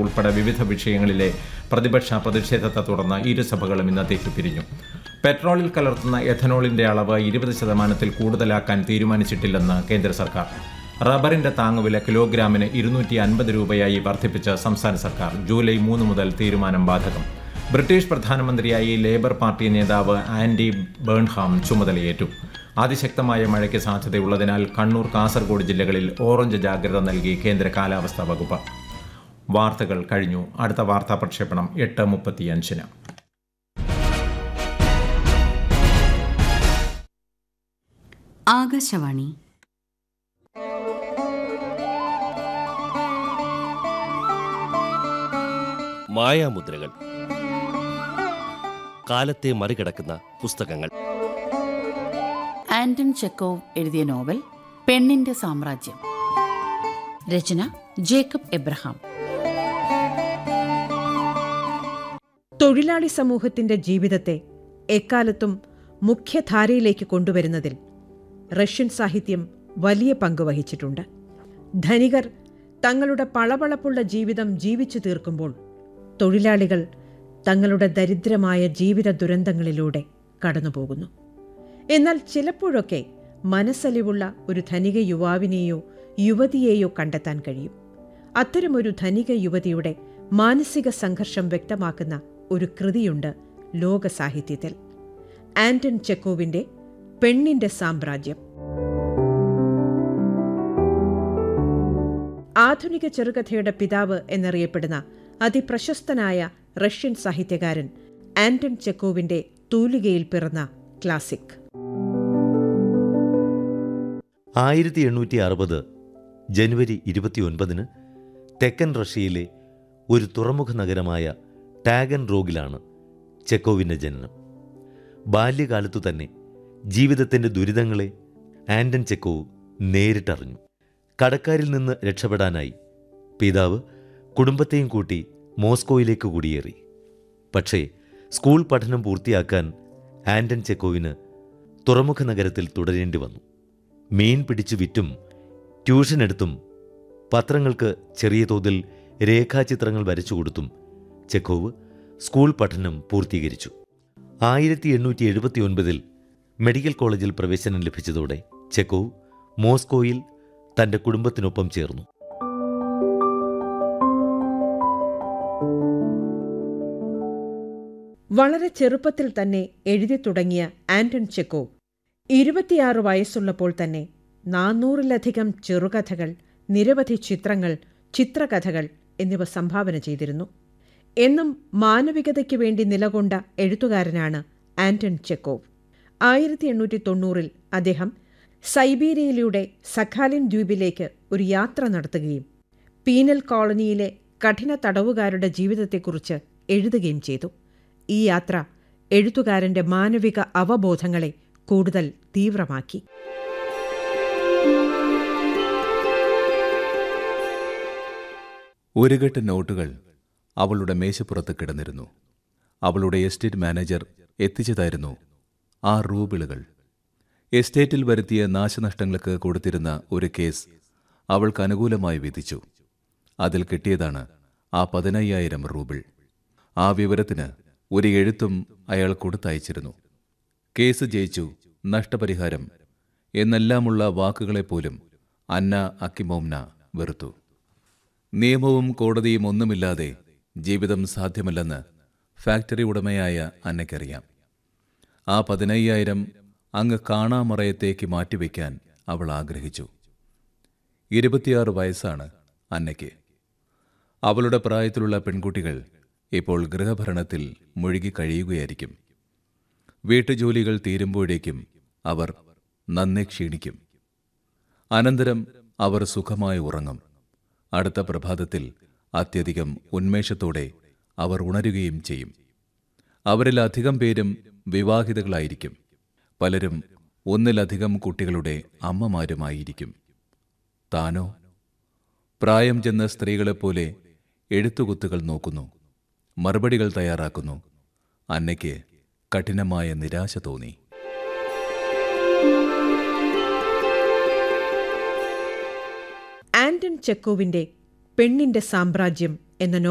ഉൾപ്പെടെ വിവിധ വിഷയങ്ങളിലെ പ്രതിപക്ഷ പ്രതിഷേധത്തെ തുടർന്ന് ഇരുസഭകളും ഇന്നത്തേക്ക് പിരിഞ്ഞു പെട്രോളിൽ കലർത്തുന്ന എഥനോളിന്റെ അളവ് ഇരുപത് ശതമാനത്തിൽ കൂടുതലാക്കാൻ തീരുമാനിച്ചിട്ടില്ലെന്ന് കേന്ദ്ര സർക്കാർ റബ്ബറിന്റെ താങ്ങുവില കിലോഗ്രാമിന് ഇരുന്നൂറ്റി അൻപത് രൂപയായി വർദ്ധിപ്പിച്ച് സംസ്ഥാന സർക്കാർ ജൂലൈ മൂന്ന് മുതൽ തീരുമാനം ബാധകം ബ്രിട്ടീഷ് പ്രധാനമന്ത്രിയായി ലേബർ പാർട്ടി നേതാവ് ആൻഡി ബേൺഹാം ചുമതലയേറ്റു അതിശക്തമായ മഴയ്ക്ക് സാധ്യതയുള്ളതിനാൽ കണ്ണൂർ കാസർഗോഡ് ജില്ലകളിൽ ഓറഞ്ച് ജാഗ്രത നൽകി കേന്ദ്ര കാലാവസ്ഥാ വകുപ്പ് വാർത്തകൾ കഴിഞ്ഞു അടുത്ത വാർത്താ പ്രക്ഷേപണം എട്ട് മുപ്പത്തിയഞ്ചിന് ആകാശവാണി മായാമുദ്രകൾ കാലത്തെ മറികടക്കുന്ന പുസ്തകങ്ങൾ ആന്റൺ ചെക്കോവ് എഴുതിയ നോവൽ പെണ്ണിന്റെ സാമ്രാജ്യം രചന ജേക്കബ് എബ്രഹാം തൊഴിലാളി സമൂഹത്തിന്റെ ജീവിതത്തെ എക്കാലത്തും മുഖ്യധാരയിലേക്ക് കൊണ്ടുവരുന്നതിൽ റഷ്യൻ സാഹിത്യം വലിയ പങ്ക് വഹിച്ചിട്ടുണ്ട് ധനികർ തങ്ങളുടെ പളപളപ്പുള്ള ജീവിതം ജീവിച്ചു തീർക്കുമ്പോൾ തൊഴിലാളികൾ തങ്ങളുടെ ദരിദ്രമായ ജീവിത ദുരന്തങ്ങളിലൂടെ കടന്നുപോകുന്നു എന്നാൽ ചിലപ്പോഴൊക്കെ മനസ്സലിവുള്ള ഒരു ധനിക യുവാവിനെയോ യുവതിയെയോ കണ്ടെത്താൻ കഴിയും അത്തരമൊരു ധനിക യുവതിയുടെ മാനസിക സംഘർഷം വ്യക്തമാക്കുന്ന ഒരു കൃതിയുണ്ട് ലോക സാഹിത്യത്തിൽ ആന്റൺ ചെക്കോവിന്റെ പെണ്ണിന്റെ സാമ്രാജ്യം ആധുനിക ചെറുകഥയുടെ പിതാവ് എന്നറിയപ്പെടുന്ന അതിപ്രശസ്തനായ റഷ്യൻ സാഹിത്യകാരൻ ആന്റൺ ചെക്കോവിന്റെ തൂലികയിൽ പിറന്ന ക്ലാസിക് ആയിരത്തി എണ്ണൂറ്റി അറുപത് ജനുവരി ഇരുപത്തിയൊൻപതിന് തെക്കൻ റഷ്യയിലെ ഒരു തുറമുഖ നഗരമായ ടാഗൻ റോഗിലാണ് ചെക്കോവിൻ്റെ ജനനം ബാല്യകാലത്തു തന്നെ ജീവിതത്തിൻ്റെ ദുരിതങ്ങളെ ആൻഡൻ ചെക്കോവ് നേരിട്ടറിഞ്ഞു കടക്കാരിൽ നിന്ന് രക്ഷപ്പെടാനായി പിതാവ് കുടുംബത്തെയും കൂട്ടി മോസ്കോയിലേക്ക് കുടിയേറി പക്ഷേ സ്കൂൾ പഠനം പൂർത്തിയാക്കാൻ ആൻഡൻ ചെക്കോവിന് തുറമുഖ നഗരത്തിൽ തുടരേണ്ടി വന്നു മീൻ പിടിച്ചു വിറ്റും ട്യൂഷൻ എടുത്തും പത്രങ്ങൾക്ക് ചെറിയ തോതിൽ രേഖാചിത്രങ്ങൾ വരച്ചു കൊടുത്തും ചെക്കോവ് സ്കൂൾ പഠനം പൂർത്തീകരിച്ചു ആയിരത്തി എണ്ണൂറ്റി എഴുപത്തി ഒൻപതിൽ മെഡിക്കൽ കോളേജിൽ പ്രവേശനം ലഭിച്ചതോടെ ചെക്കോവ് മോസ്കോയിൽ തന്റെ കുടുംബത്തിനൊപ്പം ചേർന്നു വളരെ ചെറുപ്പത്തിൽ തന്നെ എഴുതി തുടങ്ങിയ ആന്റൺ ചെക്കോവ് ഇരുപത്തിയാറ് വയസ്സുള്ളപ്പോൾ തന്നെ നാനൂറിലധികം ചെറുകഥകൾ നിരവധി ചിത്രങ്ങൾ ചിത്രകഥകൾ എന്നിവ സംഭാവന ചെയ്തിരുന്നു എന്നും മാനവികതയ്ക്ക് വേണ്ടി നിലകൊണ്ട എഴുത്തുകാരനാണ് ആന്റൺ ചെക്കോവ് ആയിരത്തി എണ്ണൂറ്റി തൊണ്ണൂറിൽ അദ്ദേഹം സൈബീരിയയിലൂടെ സഖാലിൻ ദ്വീപിലേക്ക് ഒരു യാത്ര നടത്തുകയും പീനൽ കോളനിയിലെ കഠിന തടവുകാരുടെ ജീവിതത്തെക്കുറിച്ച് എഴുതുകയും ചെയ്തു ഈ യാത്ര എഴുത്തുകാരന്റെ മാനവിക അവബോധങ്ങളെ കൂടുതൽ തീവ്രമാക്കി ഒരു കെട്ട് നോട്ടുകൾ അവളുടെ മേശപ്പുറത്ത് കിടന്നിരുന്നു അവളുടെ എസ്റ്റേറ്റ് മാനേജർ എത്തിച്ചതായിരുന്നു ആ റൂബിളുകൾ എസ്റ്റേറ്റിൽ വരുത്തിയ നാശനഷ്ടങ്ങൾക്ക് കൊടുത്തിരുന്ന ഒരു കേസ് അവൾക്ക് അനുകൂലമായി വിധിച്ചു അതിൽ കിട്ടിയതാണ് ആ പതിനയ്യായിരം റൂബിൾ ആ വിവരത്തിന് ഒരു എഴുത്തും അയാൾ കൊടുത്തയച്ചിരുന്നു കേസ് ജയിച്ചു നഷ്ടപരിഹാരം എന്നെല്ലാമുള്ള വാക്കുകളെപ്പോലും അന്ന അക്കിമോംന വെറുത്തു നിയമവും കോടതിയും ഒന്നുമില്ലാതെ ജീവിതം സാധ്യമല്ലെന്ന് ഫാക്ടറി ഉടമയായ അന്നയ്ക്കറിയാം ആ പതിനയ്യായിരം അങ്ങ് കാണാമറയത്തേക്ക് മാറ്റിവെക്കാൻ അവൾ ആഗ്രഹിച്ചു ഇരുപത്തിയാറ് വയസ്സാണ് അന്നയ്ക്ക് അവളുടെ പ്രായത്തിലുള്ള പെൺകുട്ടികൾ ഇപ്പോൾ ഗൃഹഭരണത്തിൽ മുഴുകി കഴിയുകയായിരിക്കും വീട്ടുജോലികൾ തീരുമ്പോഴേക്കും അവർ നന്നെ ക്ഷീണിക്കും അനന്തരം അവർ സുഖമായി ഉറങ്ങും അടുത്ത പ്രഭാതത്തിൽ അത്യധികം ഉന്മേഷത്തോടെ അവർ ഉണരുകയും ചെയ്യും അവരിലധികം പേരും വിവാഹിതകളായിരിക്കും പലരും ഒന്നിലധികം കുട്ടികളുടെ അമ്മമാരുമായിരിക്കും താനോ പ്രായം ചെന്ന സ്ത്രീകളെപ്പോലെ എഴുത്തുകുത്തുകൾ നോക്കുന്നു മറുപടികൾ തയ്യാറാക്കുന്നു അന്നയ്ക്ക് കഠിനമായ നിരാശ തോന്നി ആന്റൺ ചെക്കോവിന്റെ പെണ്ണിന്റെ സാമ്രാജ്യം എന്ന